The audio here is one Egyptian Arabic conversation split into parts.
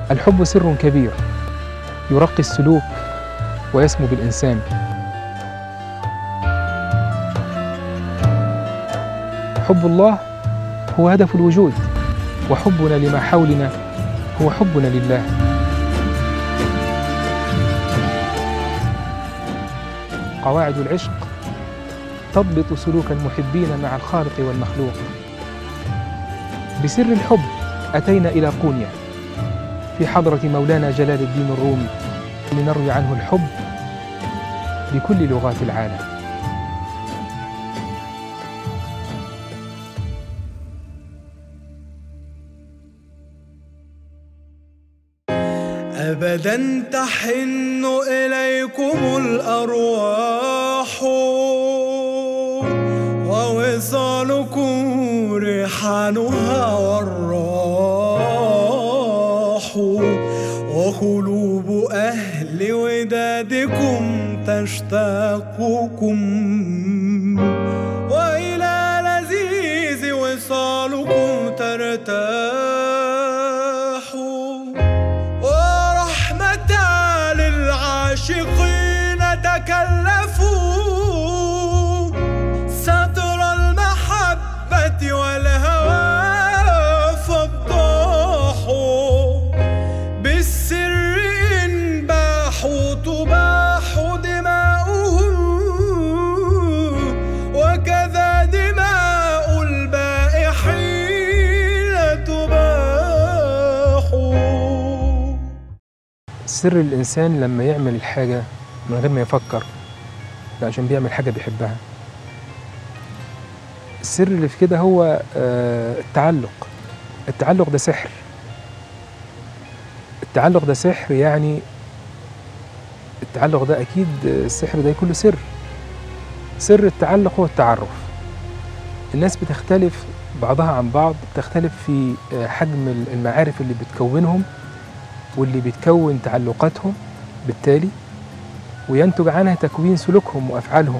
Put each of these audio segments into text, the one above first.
الحب سر كبير يرقي السلوك ويسمو بالإنسان حب الله هو هدف الوجود وحبنا لما حولنا هو حبنا لله قواعد العشق تضبط سلوك المحبين مع الخالق والمخلوق بسر الحب أتينا إلى قونيا في حضرة مولانا جلال الدين الرومي لنروي عنه الحب بكل لغات العالم أبدا تحن إليكم الأرواح ووصالكم ريحانها والراح وقلوب أهل ودادكم تشتاقكم وإلى لذيذ وصالكم ترتاح ورحمة للعاشقين تكلفوا ستر المحبة والهوى فضاحوا بالسر إن باحوا تباح دماؤهم وكذا دماء البائحين تباح سر الإنسان لما يعمل الحاجة من غير ما يفكر لا عشان بيعمل حاجة بيحبها السر اللي في كده هو آه، التعلق التعلق ده سحر التعلق ده سحر يعني التعلق ده أكيد السحر ده كله سر سر التعلق هو التعرف الناس بتختلف بعضها عن بعض بتختلف في آه، حجم المعارف اللي بتكونهم واللي بتكون تعلقاتهم بالتالي وينتج عنها تكوين سلوكهم وافعالهم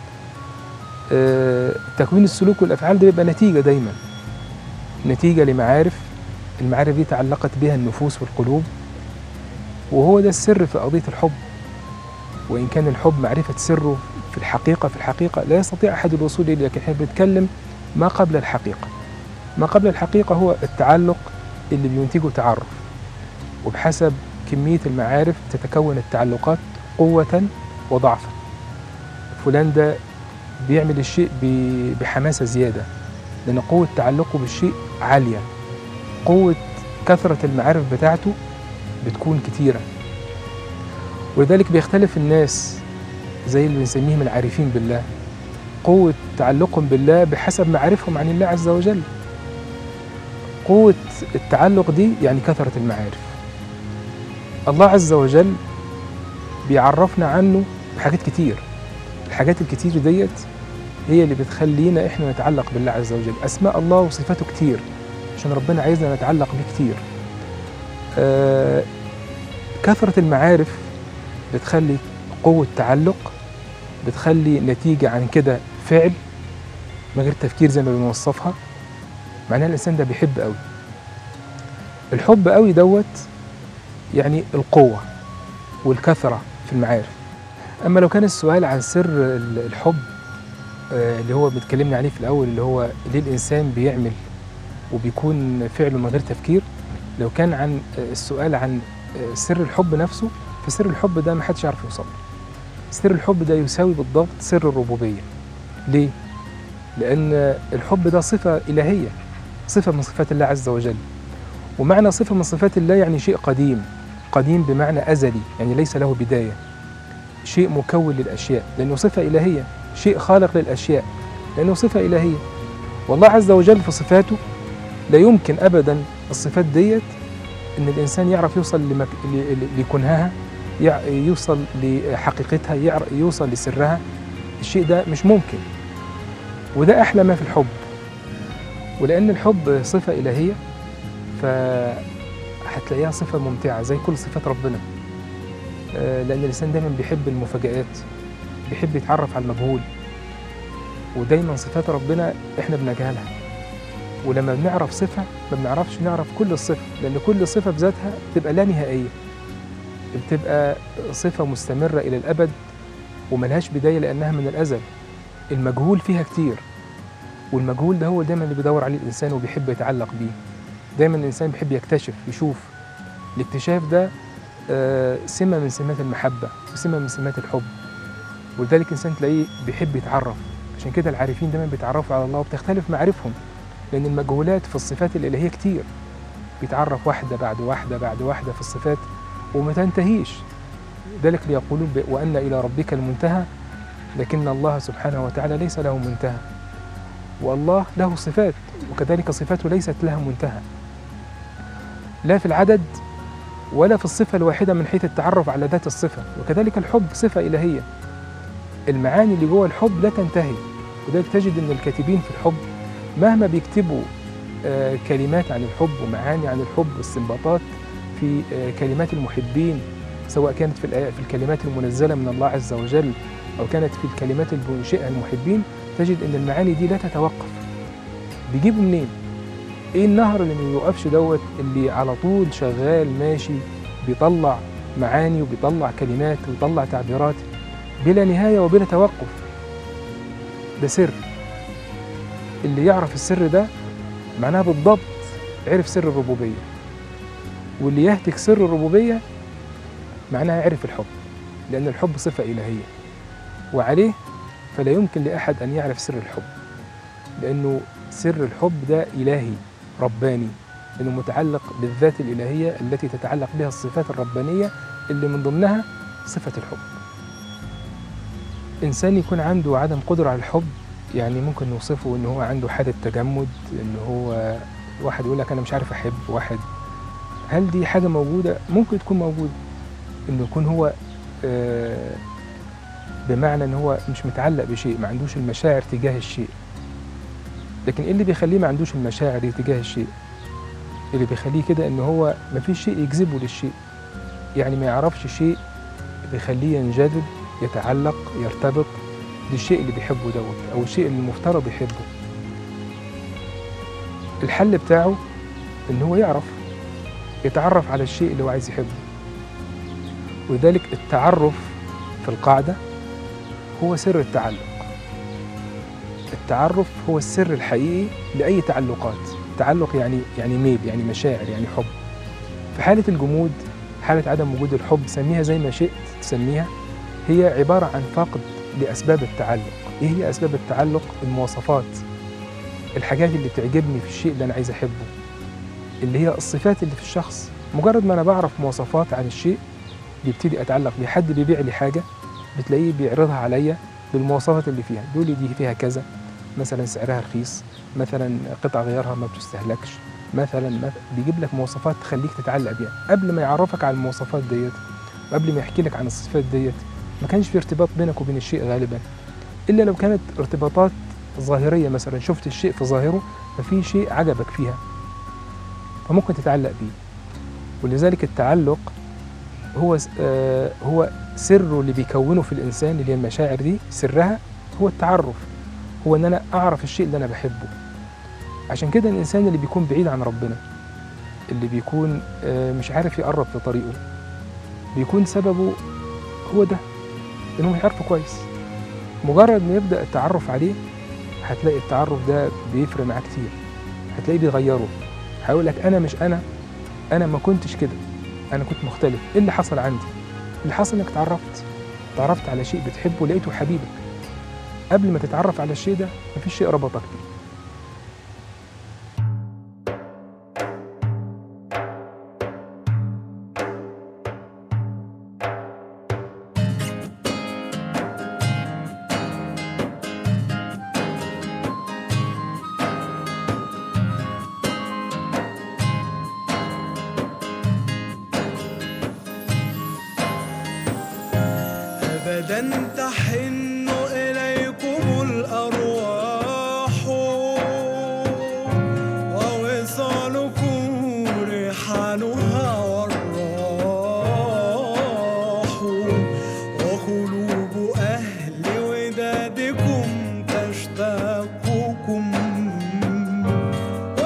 آه، تكوين السلوك والافعال ده بيبقى نتيجه دايما نتيجه لمعارف المعارف دي تعلقت بها النفوس والقلوب وهو ده السر في قضيه الحب وان كان الحب معرفه سره في الحقيقه في الحقيقه لا يستطيع احد الوصول اليه لكن احنا بنتكلم ما قبل الحقيقه ما قبل الحقيقه هو التعلق اللي بينتجه تعرف وبحسب كمية المعارف تتكون التعلقات قوة وضعفا فلان ده بيعمل الشيء ب- بحماسة زيادة لأن قوة تعلقه بالشيء عالية قوة كثرة المعارف بتاعته بتكون كتيرة ولذلك بيختلف الناس زي اللي بنسميهم العارفين بالله قوة تعلقهم بالله بحسب معارفهم عن الله عز وجل قوة التعلق دي يعني كثرة المعارف الله عز وجل بيعرفنا عنه بحاجات كتير الحاجات الكتير ديت هي اللي بتخلينا احنا نتعلق بالله عز وجل اسماء الله وصفاته كتير عشان ربنا عايزنا نتعلق بيه كتير آه كثرة المعارف بتخلي قوة تعلق بتخلي نتيجة عن كده فعل من غير تفكير زي ما بنوصفها معناها الإنسان ده بيحب قوي الحب قوي دوت يعني القوة والكثرة في المعارف أما لو كان السؤال عن سر ال- الحب آه، اللي هو بنتكلمنا عليه في الأول اللي هو ليه الإنسان بيعمل وبيكون فعله من غير تفكير لو كان عن آه، السؤال عن آه، سر الحب نفسه فسر الحب ده ما حدش يعرف يوصل له. سر الحب ده يساوي بالضبط سر الربوبية ليه؟ لأن الحب ده صفة إلهية صفة من صفات الله عز وجل ومعنى صفة من صفات الله يعني شيء قديم قديم بمعنى أزلي يعني ليس له بداية شيء مكون للأشياء لأنه صفة إلهية شيء خالق للأشياء لأنه صفة إلهية والله عز وجل في صفاته لا يمكن أبدا الصفات ديت إن الإنسان يعرف يوصل لمك... ل... ل- لكنهها يع... يوصل لحقيقتها يعر... يوصل لسرها الشيء ده مش ممكن وده أحلى ما في الحب ولأن الحب صفة إلهية فهتلاقيها صفة ممتعة زي كل صفات ربنا آه، لأن الإنسان دايما بيحب المفاجآت بيحب يتعرف على المجهول ودايما صفات ربنا إحنا بنجهلها ولما بنعرف صفة ما بنعرفش نعرف كل الصفة لأن كل صفة بذاتها بتبقى لا نهائية بتبقى صفة مستمرة إلى الأبد وملهاش بداية لأنها من الأزل المجهول فيها كتير والمجهول ده هو دايما اللي بيدور عليه الإنسان وبيحب يتعلق بيه دايما الإنسان بيحب يكتشف يشوف الاكتشاف ده آه، سمة من سمات المحبة وسمة من سمات الحب ولذلك الإنسان تلاقيه بيحب يتعرف عشان كده العارفين دايما بيتعرفوا على الله وبتختلف معارفهم لأن المجهولات في الصفات الإلهية كتير بيتعرف واحدة بعد واحدة بعد واحدة في الصفات وما تنتهيش ذلك ليقولون ب- وأن إلى ربك المنتهى لكن الله سبحانه وتعالى ليس له منتهى والله له صفات وكذلك صفاته ليست لها منتهى لا في العدد ولا في الصفة الواحدة من حيث التعرف على ذات الصفة وكذلك الحب صفة إلهية المعاني اللي جوه الحب لا تنتهي وذلك تجد أن الكاتبين في الحب مهما بيكتبوا آه، كلمات عن الحب ومعاني عن الحب واستنباطات في آه، كلمات المحبين سواء كانت في الآيات- في الكلمات المنزلة من الله عز وجل أو كانت في الكلمات اللي بينشئها المحبين تجد أن المعاني دي لا تتوقف بيجيبوا منين؟ ايه النهر اللي ما بيوقفش دوت اللي على طول شغال ماشي بيطلع معاني وبيطلع كلمات ويطلع تعبيرات بلا نهاية وبلا توقف ده سر اللي يعرف السر ده معناها بالضبط عرف سر الربوبية واللي يهتك سر الربوبية معناها عرف الحب لأن الحب صفة إلهية وعليه فلا يمكن لأحد أن يعرف سر الحب لأنه سر الحب ده إلهي رباني لأنه متعلق بالذات الإلهية التي تتعلق بها الصفات الربانية اللي من ضمنها صفة الحب إنسان يكون عنده عدم قدرة على الحب يعني ممكن نوصفه إن هو عنده حالة تجمد إن هو واحد يقول لك أنا مش عارف أحب واحد هل دي حاجة موجودة؟ ممكن تكون موجودة إنه يكون هو آه، بمعنى إن هو مش متعلق بشيء ما عندوش المشاعر تجاه الشيء لكن ايه اللي بيخليه ما عندوش المشاعر دي تجاه الشيء اللي بيخليه كده ان هو ما فيش شيء يجذبه للشيء يعني ما يعرفش شيء بيخليه ينجذب يتعلق يرتبط بالشيء اللي بيحبه دوت او الشيء اللي المفترض يحبه الحل بتاعه ان هو يعرف يتعرف على الشيء اللي هو عايز يحبه ولذلك التعرف في القاعدة هو سر التعلق التعرف هو السر الحقيقي لأي تعلقات تعلق يعني يعني ميل يعني مشاعر يعني حب في حالة الجمود حالة عدم وجود الحب سميها زي ما شئت تسميها هي عبارة عن فقد لأسباب التعلق إيه هي أسباب التعلق المواصفات الحاجات اللي تعجبني في الشيء اللي أنا عايز أحبه اللي هي الصفات اللي في الشخص مجرد ما أنا بعرف مواصفات عن الشيء بيبتدي أتعلق بيه حد بيبيع لي حاجة بتلاقيه بيعرضها عليا بالمواصفات اللي فيها دول دي فيها كذا مثلا سعرها رخيص مثلا قطع غيارها ما بتستهلكش مثلا مث- بيجيب لك مواصفات تخليك تتعلق بيها قبل ما يعرفك على المواصفات ديت وقبل ما يحكي لك عن الصفات ديت ما كانش في ارتباط بينك وبين الشيء غالبا الا لو كانت ارتباطات ظاهريه مثلا شفت الشيء في ظاهره ففي شيء عجبك فيها فممكن تتعلق بيه ولذلك التعلق هو س- آه هو سره اللي بيكونه في الانسان اللي هي المشاعر دي سرها هو التعرف هو ان انا اعرف الشيء اللي انا بحبه عشان كده الانسان اللي بيكون بعيد عن ربنا اللي بيكون آه، مش عارف يقرب في طريقه بيكون سببه هو ده انه مش عارفه كويس مجرد ما يبدا التعرف عليه هتلاقي التعرف ده بيفرق معاه كتير هتلاقيه بيغيره هيقول لك انا مش انا انا ما كنتش كده انا كنت مختلف ايه اللي حصل عندي اللي حصل انك تعرفت تعرفت على شيء بتحبه لقيته حبيبك قبل ما تتعرف على الشيء ده مفيش شيء ربطك بيه أبدا تحن إليكم الأرواح ووصالكم رحالها والراح وقلوب أهل ودادكم تشتاقكم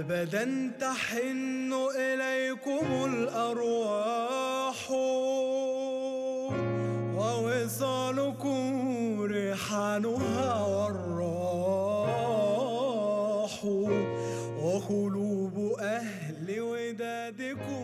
أبدا تحن إليكم الأرواح ووصالكم ريحانها والراح وقلوب أهل ودادكم